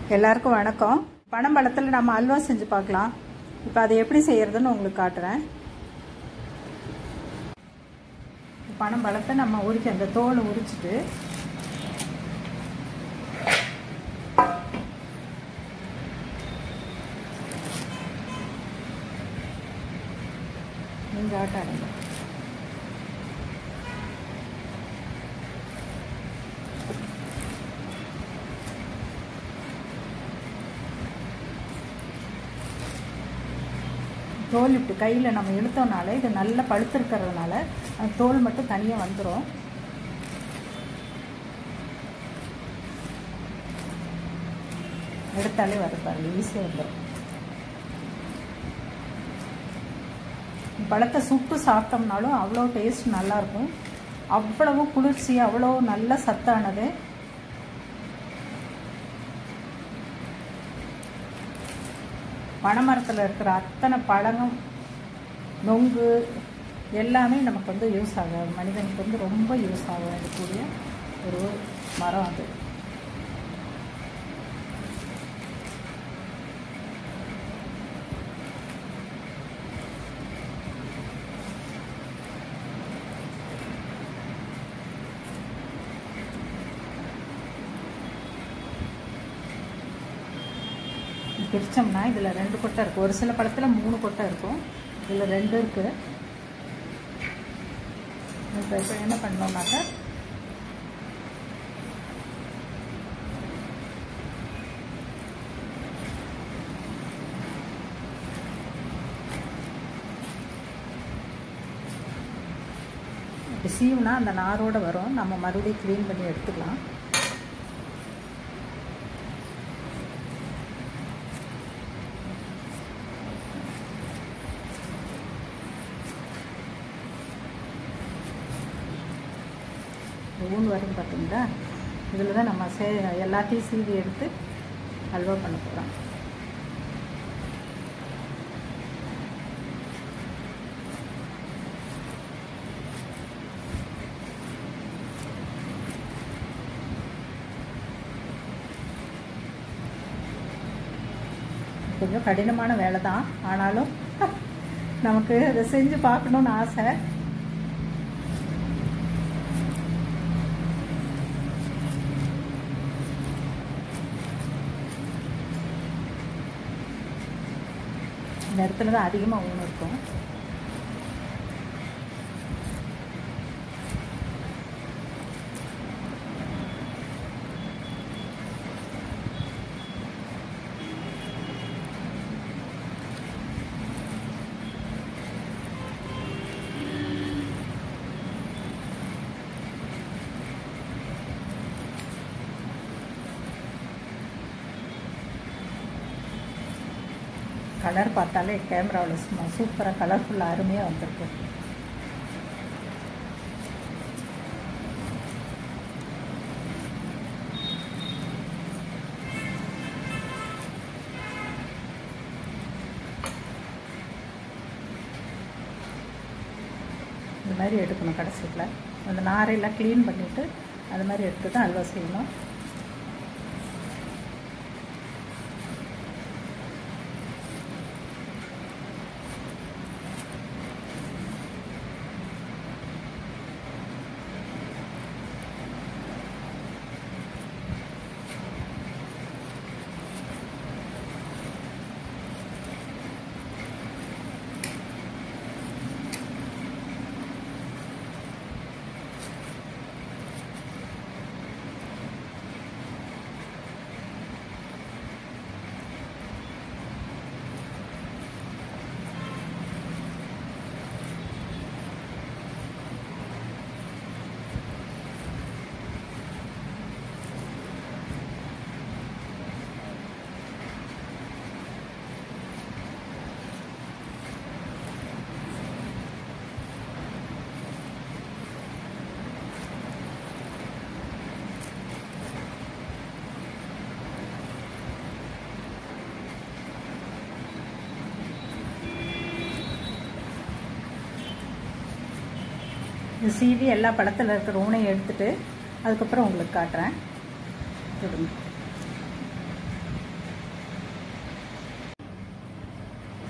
எல்லாருக்கும் வணக்கம் பனம்பழத்தில் நம்ம அல்வா செஞ்சு பார்க்கலாம் இப்போ அதை எப்படி செய்யறதுன்னு உங்களுக்கு காட்டுறேன் பனம்பழத்தை நம்ம உரிக்க அந்த தோலை உரிச்சிட்டு நீங்கள் ஆட்டாடுங்க தோல் இப்படி கையில் நம்ம இழுத்தோம்னாலே இது நல்லா பழுத்திருக்கிறதுனால அந்த தோல் மட்டும் தனியாக வந்துடும் எடுத்தாலே வருது பாருங்க ஈஸியாக வந்துடும் பழத்தை சுட்டு சாப்பிட்டோம்னாலும் அவ்வளோ டேஸ்ட் நல்லாயிருக்கும் அவ்வளவு குளிர்ச்சி அவ்வளோ நல்ல சத்தானது பனைமரத்தில் இருக்கிற அத்தனை பழங்கும் நொங்கு எல்லாமே நமக்கு வந்து யூஸ் ஆகும் மனிதனுக்கு வந்து ரொம்ப யூஸ் ஆகும் இருக்கக்கூடிய ஒரு மரம் அது பிரித்தோம்னா இதில் ரெண்டு கொட்டை இருக்குது ஒரு சில பழத்தில் மூணு கொட்டை இருக்கும் இதில் ரெண்டு இருக்குது இப்போ இப்போ என்ன பண்ணோம்னாக்கா இப்போ சீவுனா அந்த நாரோடு வரும் நம்ம மறுபடியும் க்ளீன் பண்ணி எடுத்துக்கலாம் ஊன் வரும் பார்த்தீங்களா இதில் தான் நம்ம சே எல்லாத்தையும் சீவி எடுத்து அல்வா பண்ண போகிறோம் கொஞ்சம் கடினமான வேலை தான் ஆனாலும் நமக்கு அதை செஞ்சு பார்க்கணுன்னு ஆசை இந்த இடத்துல தான் அதிகமாக ஊன் இருக்கும் கலர் பார்த்தாலே கேமராவில் சும்மா சூப்பராக கலர்ஃபுல்லாக அருமையாக வந்திருக்கு இந்த மாதிரி எடுக்கணும் கடைசியில் அந்த நாரையெல்லாம் க்ளீன் பண்ணிவிட்டு அது மாதிரி எடுத்து தான் அல்வா செய்யணும் இந்த சீவி எல்லா பழத்தில் இருக்கிற ஊனையும் எடுத்துட்டு அதுக்கப்புறம் உங்களுக்கு காட்டுறேன் கொடுங்க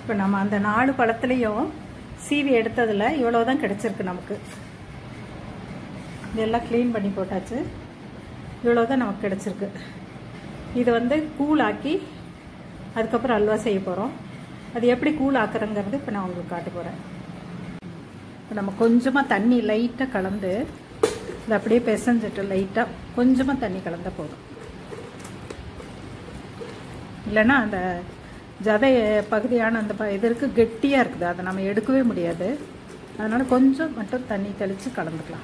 இப்போ நம்ம அந்த நாலு பழத்துலேயும் சீவி எடுத்ததில் இவ்வளோ தான் கிடச்சிருக்கு நமக்கு இதெல்லாம் க்ளீன் பண்ணி போட்டாச்சு இவ்வளோ தான் நமக்கு கிடச்சிருக்கு இது வந்து கூழாக்கி அதுக்கப்புறம் அல்வா செய்ய போகிறோம் அது எப்படி கூழ் ஆக்குறங்கிறது இப்போ நான் உங்களுக்கு காட்ட போகிறேன் இப்போ நம்ம கொஞ்சமாக தண்ணி லைட்டாக கலந்து இதை அப்படியே பிசைஞ்சிட்டு லைட்டாக கொஞ்சமாக தண்ணி கலந்தால் போதும் இல்லைன்னா அந்த ஜதை பகுதியான அந்த ப- இது இருக்குது கெட்டியாக இருக்குது அதை நம்ம எடுக்கவே முடியாது அதனால் கொஞ்சம் மட்டும் தண்ணி தெளித்து கலந்துக்கலாம்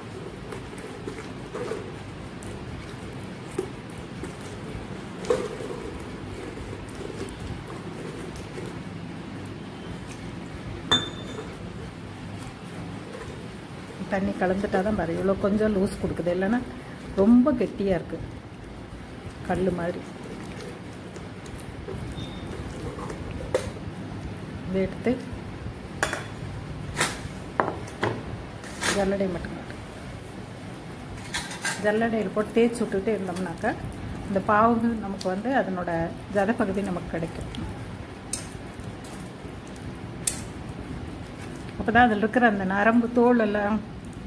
தண்ணி கலந்துட்டா தான் பாரு இவ்வளோ கொஞ்சம் லூஸ் கொடுக்குது இல்லைன்னா ரொம்ப கெட்டியாக இருக்குது கல் மாதிரி இதை எடுத்து ஜல்லடை மட்டும் மாட்டு ஜல்லடையில் போட்டு தேய்ச்சி விட்டுட்டு இருந்தோம்னாக்கா இந்த பாவு நமக்கு வந்து அதனோட ஜத பகுதி நமக்கு கிடைக்கும் அப்பதான் அதில் இருக்கிற அந்த நரம்பு தோல் எல்லாம்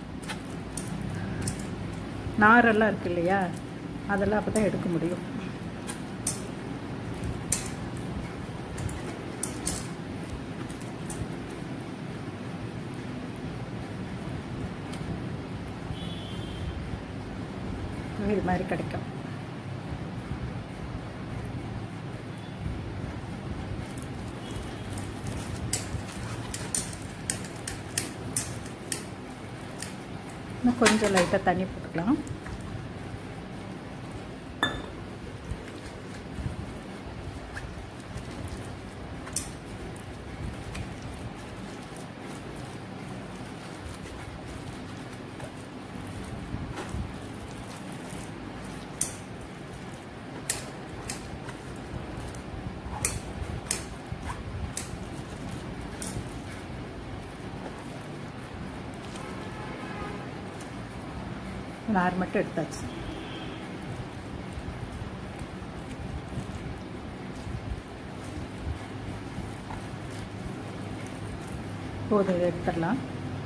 நாரெல்லாம் இருக்கு இல்லையா அதெல்லாம் அப்போ தான் எடுக்க முடியும் இது மாதிரி கிடைக்கும் இன்னும் கொஞ்சம் லைட்டாக தண்ணி போட்டுக்கலாம் நார் மட்டும் எடுத்தாச்சு போதும் இதை எடுத்துடலாம்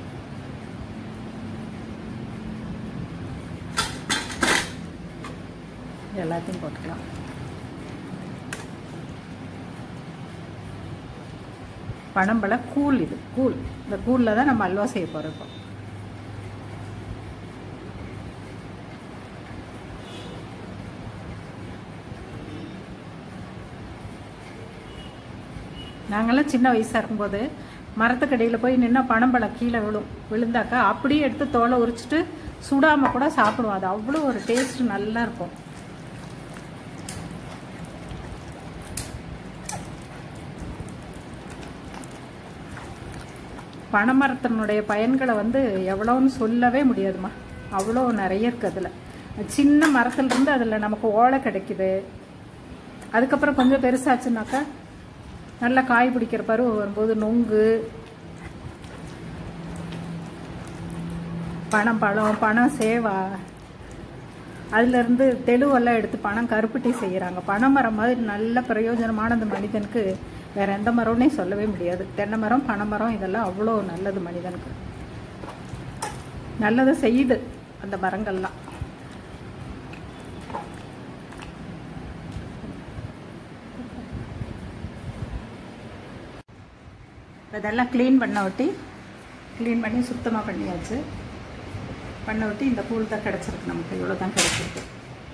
எல்லாத்தையும் போட்டுக்கலாம் பனம்பழ கூழ் இது கூழ் இந்த கூழில் தான் நம்ம அல்வா செய்ய போகிறோம் இப்போ நாங்கெல்லாம் சின்ன வயசாக இருக்கும்போது மரத்துக்கடியில் போய் நின்னா பனம்பழம் கீழே விழும் விழுந்தாக்கா அப்படியே எடுத்து தோலை உரிச்சிட்டு சுடாமல் கூட சாப்பிடுவோம் அது அவ்வளோ ஒரு டேஸ்ட் நல்லா இருக்கும் பனைமரத்தினுடைய பயன்களை வந்து எவ்வளோன்னு சொல்லவே முடியாதுமா அவ்வளோ நிறைய இருக்குது அதில் சின்ன மரத்துலேருந்து அதில் நமக்கு ஓலை கிடைக்குது அதுக்கப்புறம் கொஞ்சம் பெருசாச்சுனாக்கா நல்லா காய் பிடிக்கிற பருவம் வரும்போது நொங்கு பனம் பழம் பனம் சேவா அதுலேருந்து தெளுவெல்லாம் எடுத்து பணம் கருப்பட்டி செய்கிறாங்க பனைமரம் மாதிரி நல்ல பிரயோஜனமான அந்த மனிதனுக்கு வேற எந்த மரம்னே சொல்லவே முடியாது தென்னை மரம் பனைமரம் இதெல்லாம் அவ்வளோ நல்லது மனிதனுக்கு நல்லதை செய்யுது அந்த மரங்கள்லாம் இதெல்லாம் க்ளீன் பண்ண ஒட்டி க்ளீன் பண்ணி சுத்தமாக பண்ணியாச்சு பண்ண ஒட்டி இந்த கூழ் தான் கிடச்சிருக்கு நமக்கு இவ்வளோ தான் கிடச்சிருக்கு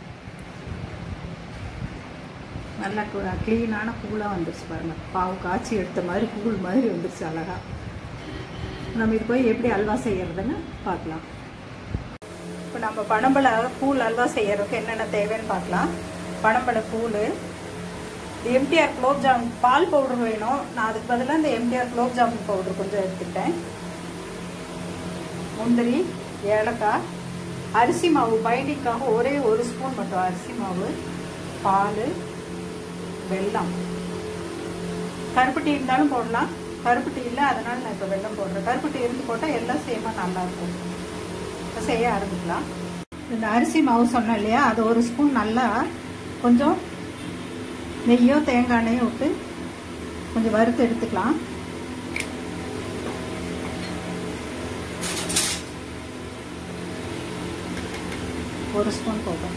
நல்லா க்ளீனான கூழாக வந்துருச்சு பாருங்கள் பாவு காய்ச்சி எடுத்த மாதிரி கூழ் மாதிரி வந்துருச்சு அழகாக நம்ம இது போய் எப்படி அல்வா செய்யறதுன்னு பார்க்கலாம் இப்போ நம்ம பனம்பழ கூழ் அல்வா செய்யறதுக்கு என்னென்ன தேவைன்னு பார்க்கலாம் பனம்பழ கூழ் எம்டிஆர் குலோப் ஜாமுன் பால் பவுடர் வேணும் நான் அதுக்கு பதிலாக இந்த எம்டிஆர் குலோப் ஜாமுன் பவுடர் கொஞ்சம் எடுத்துக்கிட்டேன் முந்திரி ஏலக்காய் அரிசி மாவு பைண்டிங்காக ஒரே ஒரு ஸ்பூன் மட்டும் அரிசி மாவு பால் வெல்லம் கருப்பட்டி இருந்தாலும் போடலாம் கருப்பட்டி இல்லை அதனால நான் இப்போ வெல்லம் போடுறேன் கருப்பட்டி இருந்து போட்டால் எல்லாம் சேமாக நல்லாயிருக்கும் இப்போ செய்ய ஆரம்பிக்கலாம் இந்த அரிசி மாவு சொன்னேன் இல்லையா அது ஒரு ஸ்பூன் நல்லா கொஞ்சம் நெய்யோ தேங்காய் எண்ணெயோ விட்டு கொஞ்சம் வறுத்து எடுத்துக்கலாம் ஒரு ஸ்பூன் போதும்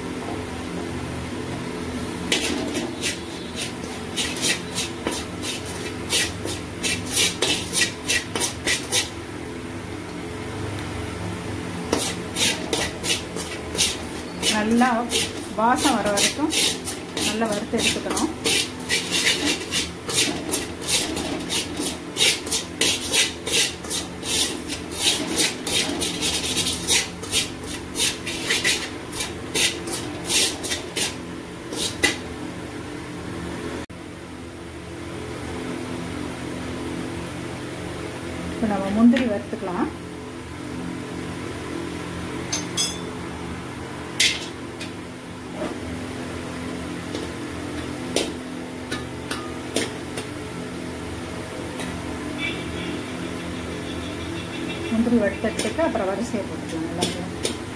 நல்லா வாசம் வர வரைக்கும் நல்லா வறுத்து எடுத்துக்கணும் இப்போ நம்ம முந்திரி வறுத்துக்கலாம் முந்திரி வறுத்தெடுத்துட்டு அப்புறம் வரிசையை போட்டுக்கலாம் எல்லாத்தையும்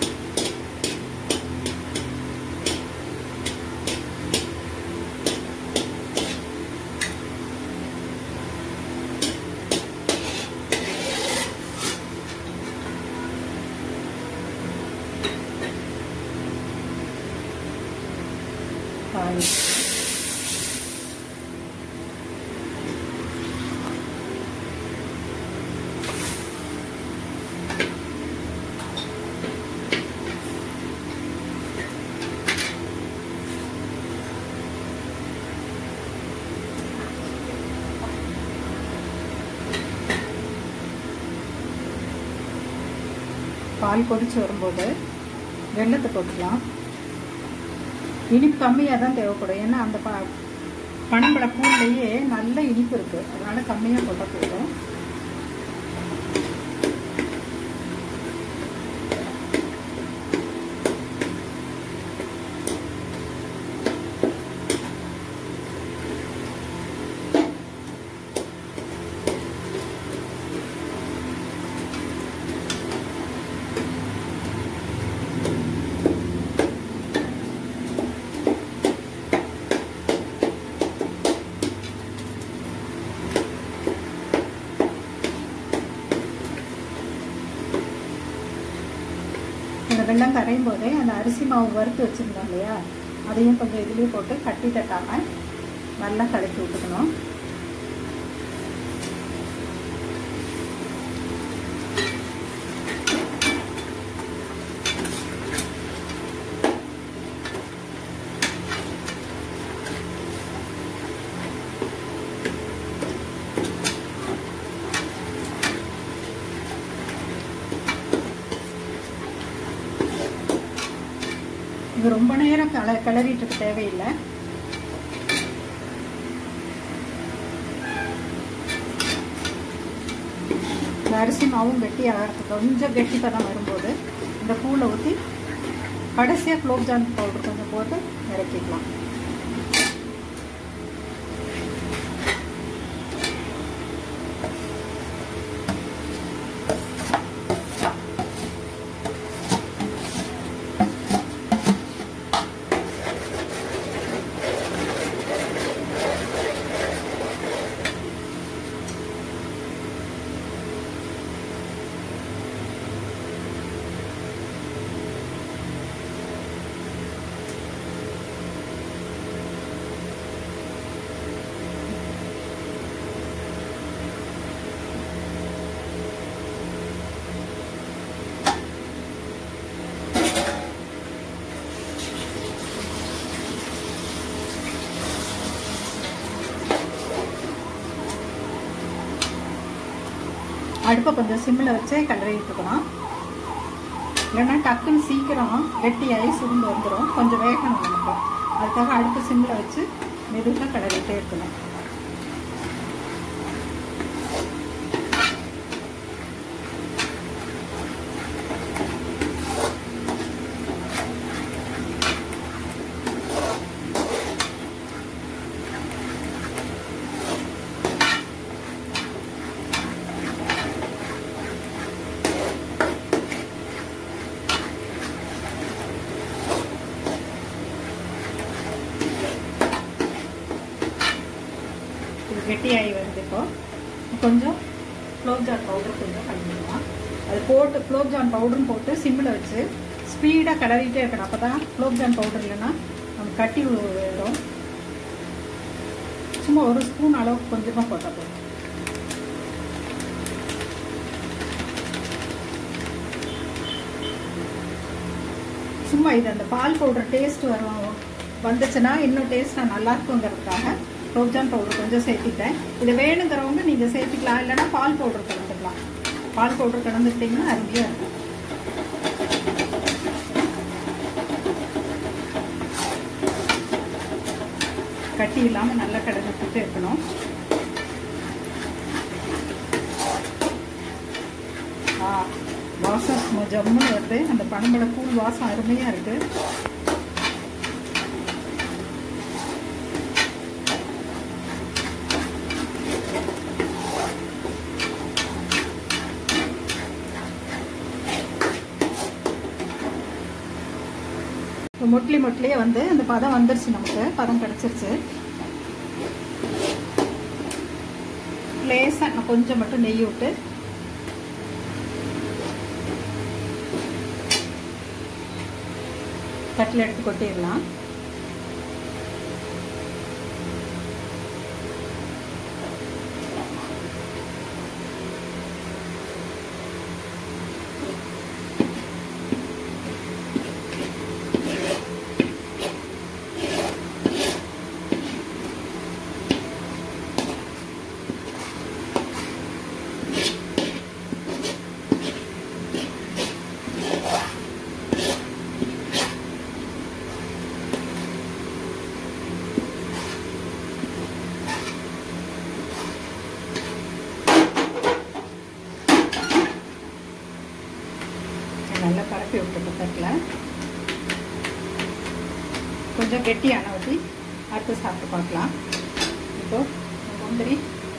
பால் பால் கொதிச்சு வரும்போது வெள்ளத்தை போட்டுக்கலாம் இனிப்பு கம்மியாக தான் தேவைப்படும் ஏன்னா அந்த ப பனம்பழ பூன்லேயே நல்ல இனிப்பு இருக்குது அதனால கம்மியாக போட்டால் போதும் இந்த வெள்ளம் கரையும் போதே அந்த அரிசி மாவு வறுத்து வச்சுருந்தோம் இல்லையா அதையும் கொஞ்சம் இதுலேயே போட்டு கட்டி தட்டாமல் நல்லா கலக்கி விட்டுக்கணும் இது ரொம்ப நேரம் கல கிளறிட்டு இருக்க தேவையில்லை இந்த அரிசி மாவும் கெட்டி ஆகிறதுக்கு கொஞ்சம் கெட்டி பதம் வரும்போது இந்த பூவில் ஊற்றி கடைசியாக குலோப்ஜான் பவுடர் கொஞ்சம் போட்டு இறக்கிக்கலாம் அடுப்பை கொஞ்சம் சிம்மில் வச்சே கிளறிட்டு இருக்கணும் இல்லைன்னா டக்குன்னு சீக்கிரம் கெட்டியாகி சுருண்டு வந்துடும் கொஞ்சம் வேகணும் நமக்கு அதுக்காக அடுப்பு சிம்மில் வச்சு மெதுவாக கிளறிட்டே இருக்கணும் கெட்டியாகி வருது இப்போ கொஞ்சம் குலோப்ஜான் பவுடர் கொஞ்சம் கலந்துக்கலாம் அது போட்டு குலோப்ஜான் பவுடரும் போட்டு சிம்மில் வச்சு ஸ்பீடாக கிளறிட்டே இருக்கணும் அப்போ தான் குலோப்ஜான் பவுடர் இல்லைன்னா நம்ம கட்டி விடும் சும்மா ஒரு ஸ்பூன் அளவுக்கு கொஞ்சமாக போட்டால் போதும் சும்மா இது அந்த பால் பவுடர் டேஸ்ட் வரும் வந்துச்சுன்னா இன்னும் டேஸ்ட்டாக நல்லா இருக்குங்கிறதுக்காக ரோஜான் பவுடர் கொஞ்சம் சேர்த்திட்டேன் இது வேணுங்கிறவங்க நீங்கள் சேர்த்துக்கலாம் இல்லைன்னா பால் பவுடர் கலந்துக்கலாம் பால் பவுடர் கலந்துக்கிட்டிங்கன்னா அருமையாக இருக்கும் கட்டி இல்லாமல் நல்லா கிடந்துட்டு இருக்கணும் ஆ வாசம் ஜம்முன்னு வருது அந்த பனம்பழ கூழ் வாசம் அருமையாக இருக்குது இப்போ மொட்லி மொட்லியே வந்து அந்த பதம் வந்துருச்சு நமக்கு பதம் கிடச்சிருச்சு லேசாக நான் கொஞ்சம் மட்டும் நெய் விட்டு தட்டில் எடுத்து கொட்டிடலாம் நல்லா பரப்பி விட்டுட்டு தட்டில் கொஞ்சம் கெட்டியான ஊற்றி அடுத்து சாப்பிட்டு பார்க்கலாம் இப்போ முந்திரி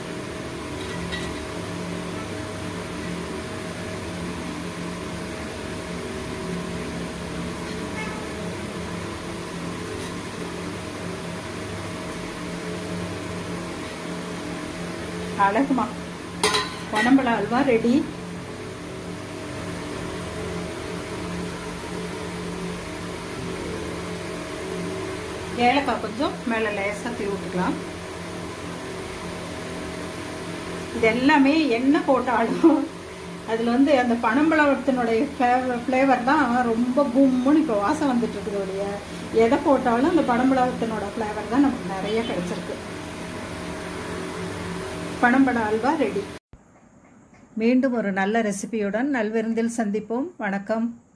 அழகுமா பனம்பழ அல்வா ரெடி ஏலக்காய் கொஞ்சம் மேலே லேசாக தூவி விட்டுக்கலாம் இது எல்லாமே என்ன போட்டாலும் அதில் வந்து அந்த பனம்பழத்தினுடைய ஃப்ளேவர் ஃப்ளேவர் தான் ரொம்ப பூம்முன்னு இப்போ வாசம் வந்துட்டு இருக்குது ஒழிய எதை போட்டாலும் அந்த பனம்பழத்தினோட ஃப்ளேவர் தான் நமக்கு நிறைய கிடைச்சிருக்கு பனம்பழ அல்வா ரெடி மீண்டும் ஒரு நல்ல ரெசிபியுடன் நல்விருந்தில் சந்திப்போம் வணக்கம்